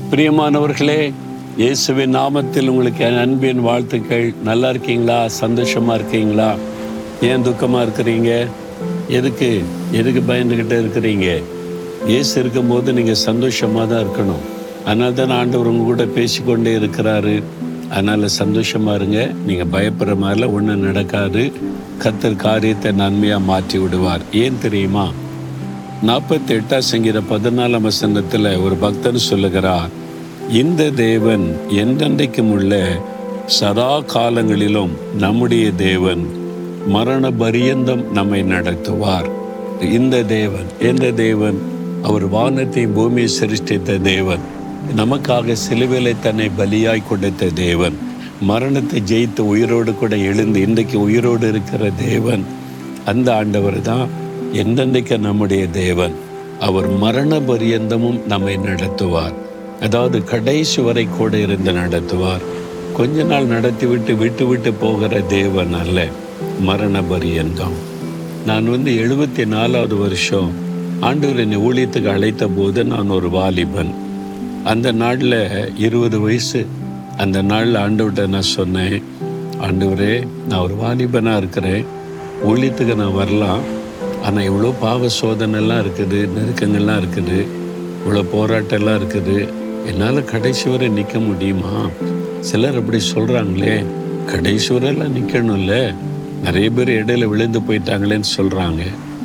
பிரியமானவர்களே இயேசுவின் நாமத்தில் உங்களுக்கு என் அன்பின் வாழ்த்துக்கள் நல்லா இருக்கீங்களா சந்தோஷமா இருக்கீங்களா ஏன் துக்கமா இருக்கிறீங்க எதுக்கு எதுக்கு பயந்துக்கிட்டு இருக்கிறீங்க இயேசு இருக்கும்போது நீங்க சந்தோஷமா தான் இருக்கணும் அதனால தான் ஆண்டவர் உங்க கூட பேசிக்கொண்டே இருக்கிறாரு அதனால சந்தோஷமா இருங்க நீங்க பயப்படுற மாதிரிலாம் ஒன்றும் நடக்காது கத்தர் காரியத்தை நன்மையா மாற்றி விடுவார் ஏன் தெரியுமா நாற்பத்தி எட்டாம் சங்கீத பதினாலாம் வசனத்தில் ஒரு பக்தன் சொல்லுகிறார் இந்த தேவன் என்றென்றைக்கும் உள்ள சதா காலங்களிலும் நம்முடைய தேவன் மரண பரியந்தம் நம்மை நடத்துவார் இந்த தேவன் எந்த தேவன் அவர் வானத்தை பூமியை சிருஷ்டித்த தேவன் நமக்காக சிலுவிலை தன்னை பலியாய் கொடுத்த தேவன் மரணத்தை ஜெயித்து உயிரோடு கூட எழுந்து இன்றைக்கு உயிரோடு இருக்கிற தேவன் அந்த ஆண்டவர் தான் என்றென்றைக்கு நம்முடைய தேவன் அவர் மரண பரியந்தமும் நம்மை நடத்துவார் அதாவது கடைசி வரை கூட இருந்து நடத்துவார் கொஞ்ச நாள் நடத்திவிட்டு விட்டு விட்டு போகிற தேவன் அல்ல மரண பரியந்தம் நான் வந்து எழுபத்தி நாலாவது வருஷம் ஆண்டவர் என்னை ஊழியத்துக்கு அழைத்த போது நான் ஒரு வாலிபன் அந்த நாளில் இருபது வயசு அந்த நாளில் ஆண்டவர்கிட்ட நான் சொன்னேன் ஆண்டவரே நான் ஒரு வாலிபனாக இருக்கிறேன் ஊழியத்துக்கு நான் வரலாம் ஆனால் இவ்வளோ பாவ சோதனைலாம் இருக்குது நெருக்கங்கள்லாம் இருக்குது இவ்வளோ போராட்டம்லாம் இருக்குது என்னால் கடைசி வரை நிற்க முடியுமா சிலர் அப்படி சொல்கிறாங்களே கடைசி வரைலாம் நிற்கணும்ல நிறைய பேர் இடையில விழுந்து போயிட்டாங்களேன்னு சொல்கிறாங்க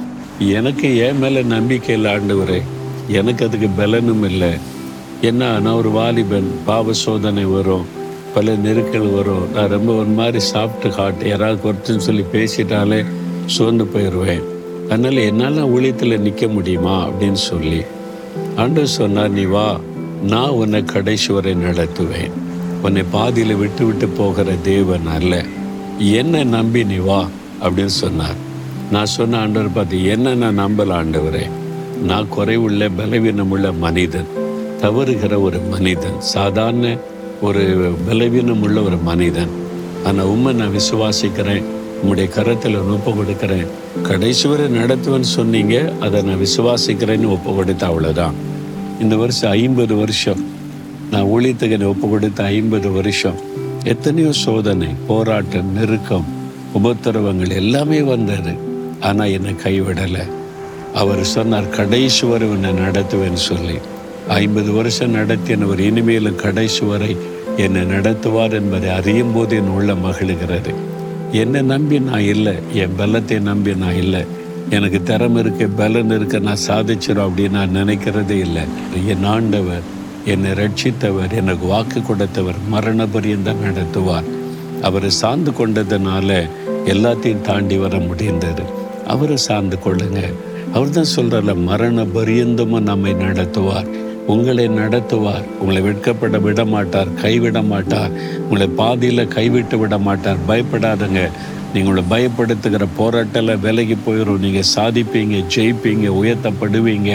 எனக்கு என் மேலே நம்பிக்கை இல்லை ஆண்டவரே எனக்கு அதுக்கு பலனும் இல்லை என்ன நான் ஒரு வாலிபன் பாவ சோதனை வரும் பல நெருக்கல் வரும் நான் ரொம்ப ஒரு மாதிரி சாப்பிட்டு காட்டு யாராவது குறைச்சுன்னு சொல்லி பேசிட்டாலே சோர்ந்து போயிடுவேன் அதனால் என்னால் ஊழியத்தில் நிற்க முடியுமா அப்படின்னு சொல்லி ஆண்டவர் சொன்னார் நீ வா நான் உன்னை கடைசி வரை நடத்துவேன் உன்னை பாதியில் விட்டு விட்டு போகிற தேவன் அல்ல என்னை நம்பி நீ வா அப்படின்னு சொன்னார் நான் சொன்ன ஆண்டவர் பார்த்து என்ன நான் நம்பல ஆண்டவரே நான் குறைவுள்ள பலவீனமுள்ள மனிதன் தவறுகிற ஒரு மனிதன் சாதாரண ஒரு பலவீனமுள்ள ஒரு மனிதன் ஆனால் உண்மை நான் விசுவாசிக்கிறேன் உம்முடைய கரத்தில் ஒப்பு கொடுக்கிறேன் கடைசி வரை நடத்துவேன்னு சொன்னீங்க அதை நான் விசுவாசிக்கிறேன்னு ஒப்பு கொடுத்த அவ்வளோதான் இந்த வருஷம் ஐம்பது வருஷம் நான் ஊழியத்துக்கு என்னை ஒப்பு கொடுத்த ஐம்பது வருஷம் எத்தனையோ சோதனை போராட்டம் நெருக்கம் உபத்திரவங்கள் எல்லாமே வந்தது ஆனால் என்னை கைவிடலை அவர் சொன்னார் கடைசி வரை உன்னை நடத்துவேன்னு சொல்லி ஐம்பது வருஷம் நடத்தினவர் இனிமேலும் கடைசி வரை என்னை நடத்துவார் என்பதை அறியும் போது என் உள்ள மகிழுகிறது என்னை நம்பி நான் இல்லை என் பலத்தை நம்பி நான் இல்லை எனக்கு திறமை இருக்க பலன் இருக்க நான் சாதிச்சிடும் அப்படின்னு நான் நினைக்கிறதே இல்லை என் ஆண்டவர் என்னை ரட்சித்தவர் எனக்கு வாக்கு கொடுத்தவர் மரண பரியந்தம் நடத்துவார் அவரை சார்ந்து கொண்டதுனால எல்லாத்தையும் தாண்டி வர முடிந்தது அவரை சார்ந்து கொள்ளுங்க அவர் தான் சொல்கிறார்ல மரண பரியந்தமும் நம்மை நடத்துவார் உங்களை நடத்துவார் உங்களை வெட்கப்பட விட மாட்டார் கைவிட மாட்டார் உங்களை பாதியில் கைவிட்டு விட மாட்டார் பயப்படாதுங்க நீங்களை பயப்படுத்துகிற போராட்டத்தில் விலகி போயிடும் நீங்கள் சாதிப்பீங்க ஜெயிப்பீங்க உயர்த்தப்படுவீங்க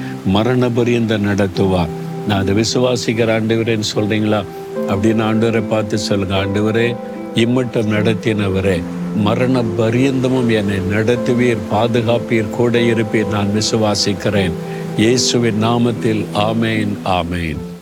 மரண பரியந்த நடத்துவார் நான் அதை விசுவாசிக்கிற ஆண்டவரேன்னு சொல்கிறீங்களா அப்படின்னு ஆண்டவரை பார்த்து சொல்லுங்க ஆண்டவரே இம்மட்டும் நடத்தினவரே மரண பரியந்தமும் என்னை நடத்துவீர் பாதுகாப்பீர் கூட இருப்பீர் நான் விசுவாசிக்கிறேன் இயேசுவின் நாமத்தில் ஆமேன் ஆமேன்